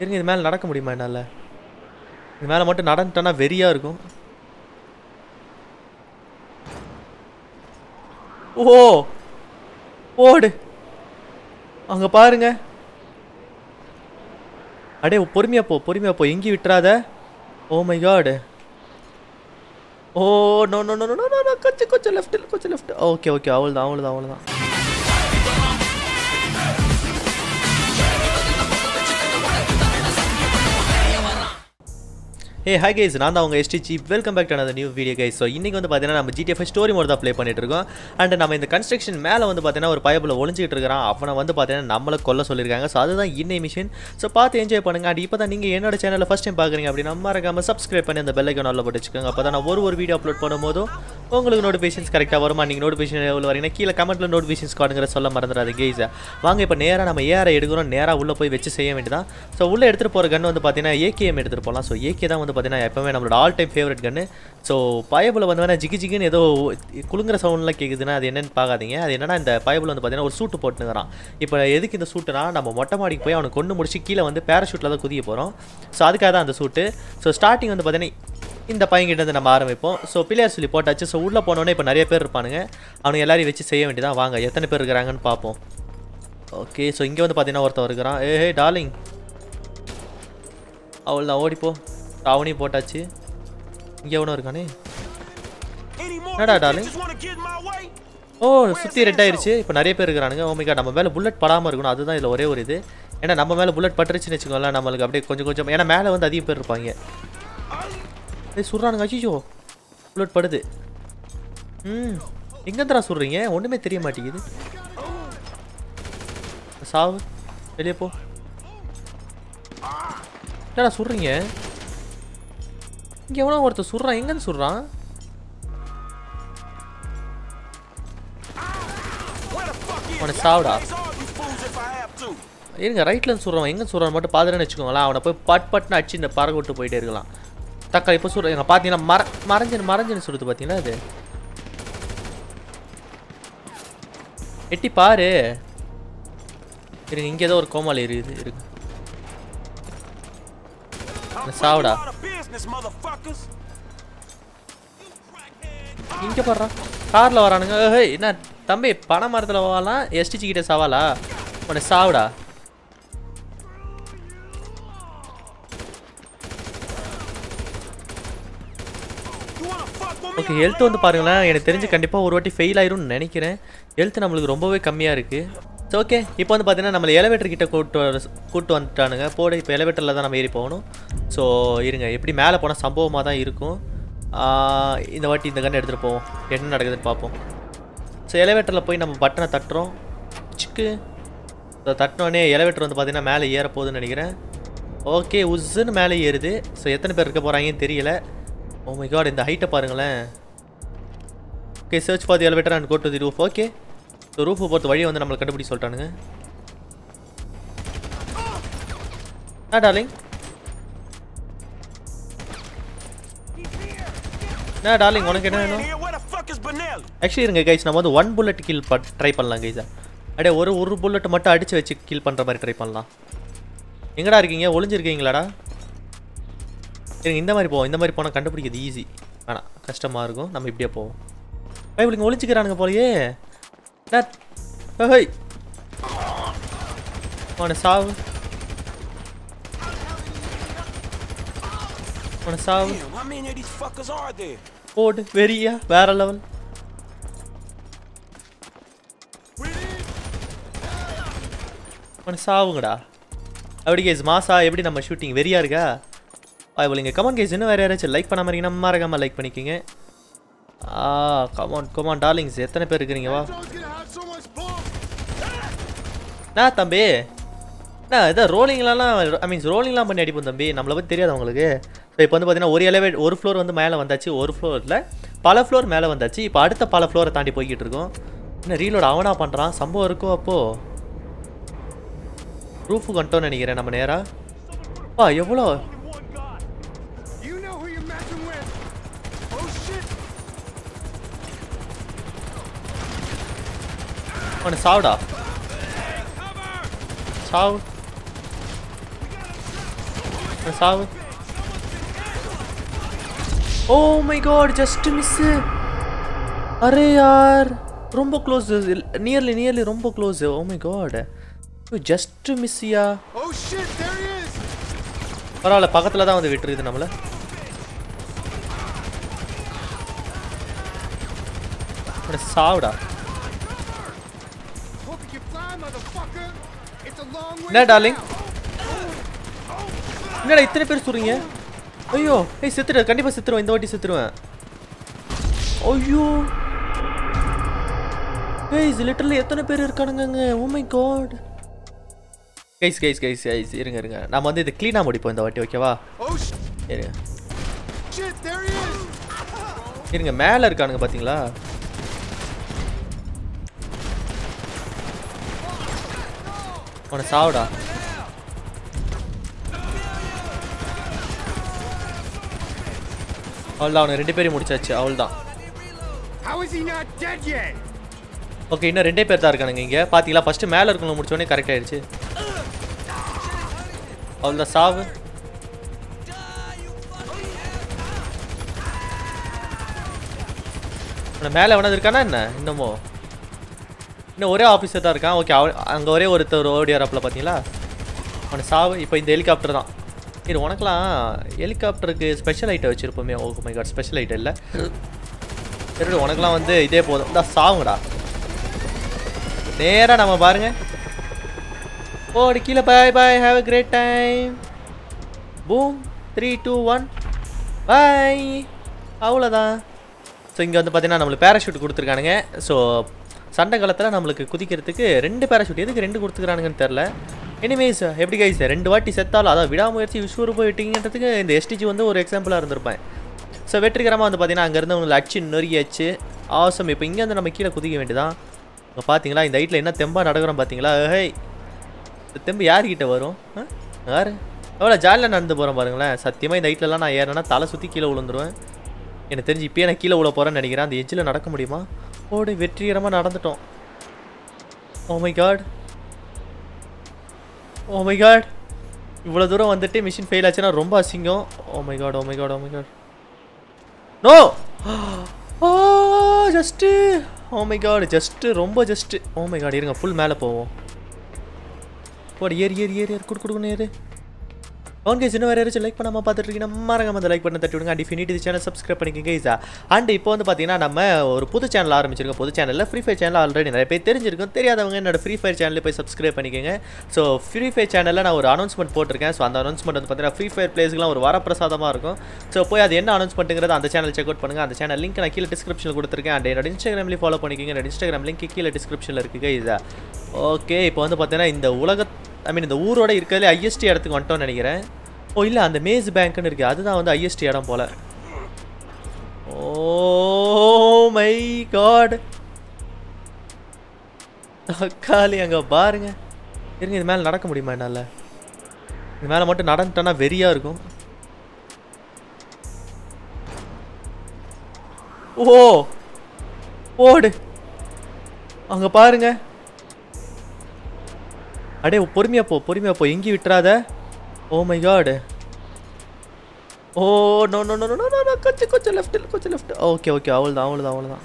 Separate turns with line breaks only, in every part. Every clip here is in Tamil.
இருங்க இது மேலே நடக்க முடியுமா என்னால் இது மேலே மட்டும் நடந்துட்டேன்னா வெறியாக இருக்கும் ஓ ஓடு அங்கே பாருங்க அடே பொறுமையா போ பொறுமையா போ எங்கேயும் விட்டுறாத oh my God oh no no no no no கொஞ்சம் கொஞ்சம் லெஃப்ட் கொஞ்சம் லெஃப்ட் ஓகே ஓகே அவ்வளோதான் அவ்வளோதான் அவ்வளோதான் ஏ ஹாய் கைஸ் நான் தான் உங்கள் எஸ்டிச்சி welcome back to another new video guys so இன்றைக்கி வந்து பார்த்தீங்கன்னா நம்ம ஜிடிஎஃப் ஸ்டோரி மோட் தான் ப்ளே பண்ணிட்டு இருக்கோம் அண்ட் நம்ம இந்த கன்ஸ்ட்ரக்ஷன் மேலே வந்து பார்த்தீங்கன்னா ஒரு பயபில் ஒளிஞ்சிட்டு இருக்கிறான் அவனை வந்து பார்த்தீங்கன்னா நம்மளை கொல்ல சொல்லியிருக்காங்க ஸோ அதுதான் இன்னை மிஷின் ஸோ பார்த்து என்ஜாய் பண்ணுங்க அண்ட் இப்போ தான் நீங்கள் என்னோட சேனலில் ஃபஸ்ட் டைம் பார்க்குறீங்க அப்படின்னா மறக்காம சப்ஸ்கிரைப் பண்ணி அந்த பெல்லைக்கன் நல்ல போட்டு வச்சுக்கோங்க அப்போ தான் நான் ஒரு ஒரு வீடியோ அப்லோட் பண்ணும்போதும் உங்களுக்கு நோட்டிஃபிகேஷன்ஸ் கரெக்டாக வருமா நீங்கள் நோட்டிஃபிகேஷன் எவ்வளோ வரீங்கன்னா கீழே கமெண்ட்டில் நோட்டிஃபிகேஷன்ஸ் காடுங்கிற சொல்ல மறந்துடாது கேஸ் வாங்க இப்போ நேராக நம்ம ஏஆரை எடுக்கிறோம் நேராக உள்ளே போய் வச்சு செய்ய வேண்டியதான் ஸோ உள்ளே எடுத்துகிட்டு போகிற கன் வந்து பார்த்தீங்கன்னா ஏகேஎம் எடுத்துகிட்டு போகலாம் ஸோ ஏகே தான் வந்து பார்த்தீங்கன்னா எப்பவுமே நம்மளோட all time favourite gun so பயபில் வந்து வேணா ஜிகி ஜிகின்னு ஏதோ குலுங்குற சவுண்ட்லாம் கேட்குதுன்னா அது என்னன்னு பார்க்காதீங்க அது என்னன்னா இந்த பயபில் வந்து பார்த்தீங்கன்னா ஒரு சூட்டு போட்டுங்கிறான் இப்போ எதுக்கு இந்த சூட்டுனா நம்ம மொட்டை மாடிக்கு போய் அவனை கொண்டு முடிச்சு கீழே வந்து பேராஷூட்டில் தான் குதிக்க போகிறோம் ஸோ அதுக்காக தான் அந்த சூட்டு ஸோ ஸ்டார்டிங் வந்து பார்த்தீங்கன்னா இந்த பையன்கிட்ட இருந்து நம்ம ஆரம்பிப்போம் ஸோ பிள்ளையார் சொல்லி போட்டாச்சு ஸோ உள்ளே போனோடனே இப்போ நிறைய பேர் இருப்பானுங்க அவனுங்க எல்லாரையும் வச்சு செய்ய வேண்டியதான் வாங்க எத்தனை பேர் இருக்கிறாங்கன்னு பார்ப்போம் ஓகே ஸோ இங்கே வந்து பார்த்தீங்கன்னா ஒருத்தன் இருக்கிறான் ஏ ஹே டார்லிங் அவள் தான் ஓடிப்போ அவனையும் போட்டாச்சு இங்கே எவனும் இருக்கானே என்னடா டார்லிங் ஓ சுற்றி ரெட் ஆயிருச்சு இப்போ நிறைய பேர் இருக்கிறானுங்க ஓமிகா நம்ம மேலே புல்லட் படாமல் இருக்கணும் அதுதான் இதில் ஒரே ஒரு இது ஏன்னா நம்ம மேலே புல்லட் பட்டுருச்சுன்னு வச்சுக்கோங்களேன் நம்மளுக்கு அப்படியே கொஞ்சம் கொஞ்சம் ஏன்னா மேலே வந்து அதிக பேர் இருப்பாங்க ஏய் சுடுறானுங்க அச்சிச்சோ புல்லட் படுது ம் எங்கேருந்துடா சுடுறீங்க ஒன்றுமே தெரிய மாட்டேங்குது சாவு வெளியே போ என்னடா சுடுறீங்க இங்கே எவனோ ஒருத்தர் சுடுறான் எங்கேருந்து சுடுறான் அவனை சாவுடா இருங்க ரைட்லேருந்து சுடுறான் எங்கே சுடுறான் மட்டும் பார்த்துட்டேன்னு வச்சுக்கோங்களேன் அவனை போய் பட் பட்னு அடிச்சு இந்த பறக்க விட்டு போயிட்டே இருக்கலாம் தக்காளி இப்போ சுடுற எங்க பார்த்தீங்கன்னா மர மறைஞ்சு மறைஞ்சுன்னு சுடுது பார்த்தீங்களா அது எட்டி பாரு இருங்க இங்கே ஏதோ ஒரு கோமாளி இருக்குது இருக்கு சாவுடா இங்கே பாடுறான் காரில் வரானுங்க ஏய் என்ன தம்பி பனை மரத்தில் வாலாம் எஸ்டிச்சி கிட்ட சவாலா உன்னை சாவுடா ஓகே ஹெல்த் வந்து பாருங்களேன் எனக்கு தெரிஞ்சு கண்டிப்பாக ஒரு வாட்டி ஃபெயில் ஆயிரும்னு நினைக்கிறேன் ஹெல்த் நம்மளுக்கு ரொம்பவே கம்மியாக இருக்குது ஸோ ஓகே இப்போ வந்து பார்த்தீங்கன்னா நம்ம எலவேட்டர் கிட்ட கூட்டு வர கூட்டு வந்துட்டானுங்க போட இப்போ எலவேட்டரில் தான் நம்ம ஏறி போகணும் ஸோ இருங்க எப்படி மேலே போனால் சம்பவமாக தான் இருக்கும் ஆஹ் இந்த வாட்டி இந்த கண்ணை எடுத்துகிட்டு போவோம் என்ன நடக்குதுன்னு பார்ப்போம் ஸோ எலவேட்டரில் போய் நம்ம பட்டனை தட்டுறோம் சிக்கு ஸோ தட்டினோடனே எலவேட்டர் வந்து பார்த்தீங்கன்னா மேலே ஏற போகுதுன்னு நினைக்கிறேன் ஓகே உஸ்ஸுன்னு மேலே ஏறுது ஸோ எத்தனை பேர் இருக்க போகிறாங்கன்னு தெரியல ஓ மை காட் இந்த ஹைட்டை பாருங்களேன் okay search for the elevator and go to the roof okay so ரூஃபை பொறுத்த வழி வந்து நம்மளை கண்டுபிடி சொல்லிட்டானுங்க ஆ டார்லிங் என்ன டார்லிங் உனக்கு என்ன வேணும் ஆக்சுவலி இருங்க கைஸ் நம்ம வந்து one bullet kill but try பண்ணலாம் கைஸா அப்படியே ஒரு ஒரு புல்லட் மட்டும் அடித்து வச்சு கில் பண்ணுற மாதிரி ட்ரை பண்ணலாம் எங்கடா இருக்கீங்க ஒளிஞ்சிருக்கீங்களாடா இருங்க இந்த மாதிரி போவோம் இந்த மாதிரி போனால் கண்டுபிடிக்கிறது ஈஸி வேணாம் கஷ்டமாக இருக்கும் நம்ம இப்படியே போவோம் பைபிள் இங்கே ஒளிஞ்சிக்கிறானுங்க போலயே என்ன ஹோய் அவனை சாவு அவனை சாவு போடு வெறியா வேற லெவல் அவனை சாவுங்கடா அப்படி கேஸ் மாசா எப்படி நம்ம ஷூட்டிங் வெறியா இருக்கா பைபிள் இங்கே கமான் கேஸ் இன்னும் வேறு யாராச்சும் லைக் பண்ணாம இருக்கீங்கன்னா மறக்காமல் லைக் பண்ணிக்கோங்க ஆ கமான் கமான் டார்லிங்ஸ் எத்தனை பேர் இருக்கிறீங்க வா நான் தம்பி என்ன இதை ரோலிங்லாம் ஐ மீன்ஸ் ரோலிங்லாம் பண்ணி அடிப்போம் தம்பி நம்மளை பற்றி தெரியாது உங்களுக்கு ஸோ இப்போ வந்து பார்த்தீங்கன்னா ஒரு எலவே ஒரு ஃப்ளோர் வந்து மேலே வந்தாச்சு ஒரு ஃப்ளோரில் பல ஃப்ளோர் மேலே வந்தாச்சு இப்போ அடுத்த பல ஃப்ளோரை தாண்டி போய்கிட்டு இருக்கோம் என்ன ரீலோட் அவனா பண்ணுறான் சம்பவம் இருக்கோ அப்போது ரூஃபு கண்டோன்னு நினைக்கிறேன் நம்ம நேராக வா எவ்வளோ
You know who you're messing with. Oh shit!
அவனை சாவுடா சாவு அவனை சாவு oh my God just miss அரே யார் ரொம்ப க்ளோஸ் நியர்லி நியர்லி ரொம்ப close oh my God just மிஸ்ஸியா
Oh shit, there he is!
பரவாயில்ல பக்கத்தில் தான் வந்து விட்டுருது நம்மள அட, சாவுடா
Hope you can fly, motherfucker! It's a long way
என்ன டார்லிங்
down.
என்னடா இத்தனை பேர் சொல்றீங்க ஐயோ ஏய் செத்துரு கண்டிப்பா செத்துருவேன் இந்த வாட்டி செத்துருவேன் ஐயோ கைஸ் லிட்டரலி எத்தனை பேர் இருக்கானுங்க oh my God guys guys guys guys இருங்க இருங்க நம்ம வந்து இது க்ளீனாக முடிப்போம் இந்த வாட்டி ஓகேவா
Oh sh-
இருங்க
shit, there he is!
இருங்க மேலே இருக்கானுங்க பார்த்தீங்களா உன சாவுடா அவ்வளோதான் அவனை ரெண்டு பேரையும் முடிச்சாச்சு அவ்வளோதான்
How is he not dead yet?
Okay இன்னும் ரெண்டே பேர் தான் இருக்கானுங்க இங்கே பார்த்தீங்களா ஃபஸ்ட்டு மேலே இருக்கவங்க முடிச்சோடனே கரெக்ட் ஆயிடுச்சு அவ்வளோதான் சாவு அவனை மேலே எவனாவது இருக்கானா என்ன இன்னமோ இன்னும் ஒரே ஆஃபீஸர் தான் இருக்கான் ஓகே அவ அங்கே ஒரே ஒருத்தர் ஓடியாரப்பில் பார்த்தீங்களா அவனை சாவு இப்போ இந்த ஹெலிகாப்டர் தான் இது உனக்கெலாம் ஹெலிகாப்டருக்கு ஸ்பெஷல் ஐட்டம் வச்சுருப்போமே oh my God special item இல்லை சரி உனக்கெலாம் வந்து இதே போதும் இந்த சாவுங்கடா நேரா நம்ம பாருங்க ஓடி கீழே bye bye have a great time boom three two one bye அவ்வளோதான் ஸோ இங்கே வந்து பார்த்தீங்கன்னா நம்மளுக்கு பேராஷூட் கொடுத்துருக்கானுங்க ஸோ சண்டை காலத்தில் நம்மளுக்கு குதிக்கிறதுக்கு ரெண்டு பேராஷூட் எதுக்கு ரெண்டு கொடுத்துக்கிறானுங்கன்னு தெரில எனிவேஸ் எப்படி கைஸ் ரெண்டு வாட்டி செத்தாலும் அதான் விடாமுயற்சி விஸ்வரூபம் விட்டீங்கன்றதுக்கு இந்த எஸ்டிஜி வந்து ஒரு எக்ஸாம்பிளாக இருந்திருப்பேன் ஸோ வெற்றிகரமாக வந்து பார்த்தீங்கன்னா அங்கேருந்து உங்களுக்கு அச்சு நொறியாச்சு ஆசம் இப்போ இங்கேருந்து நம்ம கீழே குதிக்க வேண்டியதான் இப்போ பார்த்தீங்களா இந்த ஹைட்டில் என்ன தெம்பாக நடக்கிறோம் பார்த்தீங்களா ஹேய் இந்த தெம்பு யார்கிட்ட வரும் ஆ? யாரு எவ்வளோ ஜாலியாக நடந்து போகிறேன் பாருங்களேன் சத்தியமாக இந்த ஹைட்லலாம் நான் ஏறினா தலை சுற்றி கீழே விழுந்துருவேன் எனக்கு தெரிஞ்சு இப்பயே நான் கீழே விழ போகிறேன்னு நினைக்கிறேன் அந்த எஜ்ஜில் நடக்க முடியுமா ஓடு வெற்றிகரமாக நடந்துட்டோம் oh my God oh my God இவ்வளோ தூரம் வந்துட்டு மிஷின் ஃபெயில் ஆச்சுன்னா ரொம்ப அசிங்கம் oh my God oh my God oh my God no oh just oh my God just ரொம்ப ஜஸ்ட்டு ஓ மை காட் இருங்க ஃபுல் மேலே போவோம் போடு ஏறி ஏறி ஏறி ஏறி குடு குடுக்குன்னு ஏறு ஓன் கைஸ் இன்னும் வேறு யாராச்சும் லைக் பண்ணாமல் பார்த்துட்டு இருக்கீங்கன்னா மறக்காம அந்த லைக் பண்ண தட்டி விடுங்க அண்ட் இஃப் இது சேனல் சப்ஸ்கிரைப் பண்ணிக்கங்க கைஸா அண்ட் இப்போ வந்து பார்த்தீங்கன்னா நம்ம ஒரு புது சேனல் ஆரம்பிச்சிருக்கோம் புது சேனலில் ஃப்ரீ ஃபயர் சேனல் ஆல்ரெடி நிறைய பேர் தெரிஞ்சிருக்கும் தெரியாதவங்க என்னோட ஃப்ரீ ஃபயர் சேனலில் போய் சப்ஸ்கிரைப் பண்ணிக்கோங்க ஸோ ஃப்ரீ ஃபயர் சேனலில் நான் ஒரு அனௌன்ஸ்மெண்ட் போட்டிருக்கேன் ஸோ அந்த அனௌன்ஸ்மெண்ட் வந்து பார்த்தீங்கன்னா ஃப்ரீ ஃபயர் பிளேஸ்க்குலாம் ஒரு வரப்பிரசாதமாக இருக்கும் ஸோ போய் அது என்ன அனௌன்ஸ்மெண்ட்டுங்கிறது அந்த சேனல் செக் அவுட் பண்ணுங்கள் அந்த சேனல் லிங்க் நான் கீழே டிஸ்கிரிப்ஷனில் கொடுத்துருக்கேன் அண்ட் என்னோட இன்ஸ்டாகிராம்லேயும் ஃபாலோ பண்ணிக்கோங்க என்னோட இன்ஸ்டாகிராம் லிங்க் கீழே டிஸ்கிரிப்ஷனில் இருக்குது கைஸா ஓகே இப்போ வந்து பார்த்தீங்கன்னா இந்த உலக ஐ மீன் இந்த ஊரோட இருக்கிறதுலே ஐஎஸ்டி இடத்துக்கு வந்துட்டோம்னு நினைக்கிறேன் ஓ இல்லை அந்த மேஸ் பேங்க்னு இருக்குது அதுதான் வந்து ஐஎஸ்டி இடம் போல் ஓ மை காட் தக்காளி அங்கே பாருங்க இருங்க இது மேலே நடக்க முடியுமா என்னால் இது மேலே மட்டும் நடந்துட்டோன்னா வெறியாக இருக்கும் ஓ ஓடு அங்கே பாருங்க அடே பொறுமையா போ பொறுமையா போ எங்கேயும் விட்டுறாத oh my God oh no no no no no no கொஞ்சம் கொஞ்சம் லெஃப்ட் கொஞ்சம் லெஃப்ட் ஓகே ஓகே அவ்வளோதான் அவ்வளோதான் அவ்வளோதான்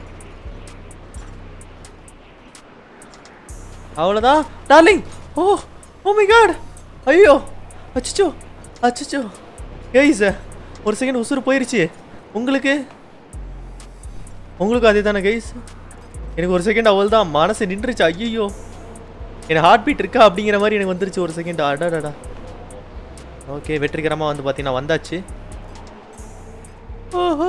அவ்வளோதான் darling oh oh my God ஐயோ அச்சச்சோ அச்சச்சோ கைஸ் ஒரு செகண்ட் உசுறு போயிருச்சு உங்களுக்கு உங்களுக்கு அதே தானே கைஸ் எனக்கு ஒரு செகண்ட் அவள் தான் மனசு நின்றுச்சு ஐயோ எனக்கு ஹார்ட் பீட் இருக்கா அப்படிங்கிற மாதிரி எனக்கு வந்துருச்சு ஒரு செகண்ட் அடாடாடா ஓகே வெற்றிகரமாக வந்து பார்த்தீங்கன்னா வந்தாச்சு ஓஹோ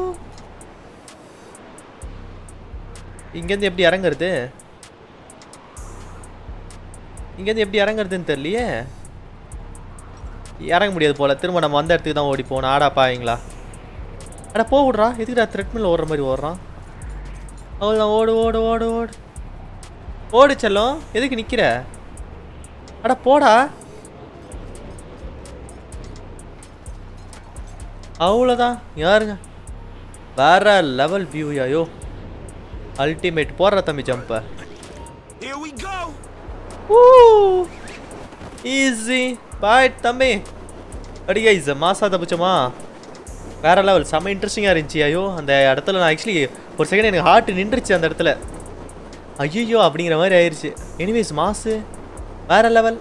இங்கேருந்து எப்படி இறங்குறது இங்கேருந்து எப்படி இறங்குறதுன்னு தெரியலையே இறங்க முடியாது போல திரும்ப நம்ம வந்த இடத்துக்கு தான் ஓடி போகணும் ஆடா பாவீங்களா அட போ விட்றா எதுக்குடா த்ரெட்மில் ஓடுற மாதிரி ஓடுறான் அவ்வளோதான் ஓடு ஓடு ஓடு ஓடு ஓடு செல்லம் எதுக்கு நிற்கிற அட போடா அவ்வளோதான் யாருங்க வேற லெவல் வியூ ஐயோ அல்டிமேட் போடுற தம்பி ஜம்பை
Here we go.
Easy boy தம்பி அடி கைஸ் மாசா தப்பிச்சோமா வேற லெவல் செம்ம இன்ட்ரெஸ்டிங்காக இருந்துச்சு ஐயோ அந்த இடத்துல நான் ஆக்சுவலி ஒரு செகண்ட் எனக்கு ஹார்ட் நின்றுச்சு அந்த இடத்துல ஐயோ அப்படிங்கிற மாதிரி ஆயிடுச்சு எனிவேஸ் மாசு வேற லெவல்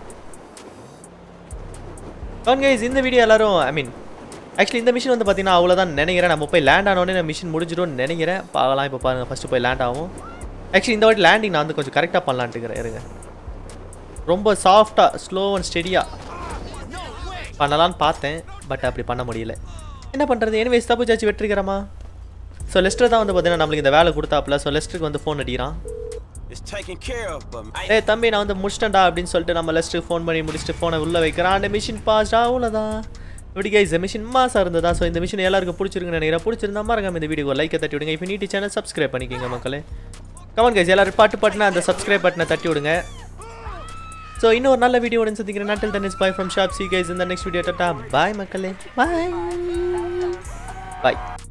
கைஸ் இந்த வீடியோ எல்லாரும் ஐ மீன் ஆக்சுவலி இந்த மிஷின் வந்து பார்த்தீங்கன்னா அவ்வளோதான் நினைக்கிறேன் நம்ம போய் லேண்ட் ஆனோடனே மிஷின் முடிஞ்சிடும்னு நினைக்கிறேன் பார்க்கலாம் இப்போ பாருங்கள் ஃபஸ்ட்டு போய் லேண்ட் ஆகும் ஆக்சுவலி இந்த வாட்டி லேண்டிங் நான் வந்து கொஞ்சம் கரெக்டாக பண்ணலான்ட்டுக்கிறேன் இருங்க ரொம்ப சாஃப்டாக ஸ்லோ அண்ட் ஸ்டெடியாக பண்ணலான்னு பார்த்தேன் பட் அப்படி பண்ண முடியல என்ன பண்ணுறது எனிவேஸ் தப்பு சாச்சு வெற்றிக்கிறமா ஸோ லெஸ்டர் தான் வந்து பார்த்தீங்கன்னா நம்மளுக்கு இந்த வேலை கொடுத்தாப்புல ஸோ லெஸ்டருக்கு வந்து ஃபோன் அடிக்கிறான்
It's taken care of, but I
ஏய் தம்பி நான் வந்து முடிச்சிட்டேன்டா அப்படின்னு சொல்லிட்டு நம்ம லெஸ்ட்டுக்கு ஃபோன் பண்ணி முடிச்சுட்டு ஃபோனை உள்ளே வைக்கிறான் அந்த மிஷின் பாஸ்டா அவ்வளோதான் இப்படி கைஸ் மிஷின் மாசா இருந்ததா ஸோ இந்த மிஷின் எல்லாருக்கும் பிடிச்சிருக்குன்னு நினைக்கிறேன் பிடிச்சிருந்தா மறக்காம இந்த வீடியோ லைக்கை தட்டி விடுங்க இப்போ நீட்டி சேனல் சப்ஸ்கிரைப் பண்ணிக்கோங்க மக்களே கமன் கைஸ் எல்லாரும் பாட்டு பாட்டுனா அந்த சப்ஸ்கிரைப் பட்டனை தட்டி விடுங்க ஸோ இன்னொரு நல்ல வீடியோ உடன் சந்திக்கிறேன் நாட்டில் தன் is bye from shop C guys இந்த நெக்ஸ்ட் வீடியோ டாட்டா பாய் மக்களே பாய் பாய்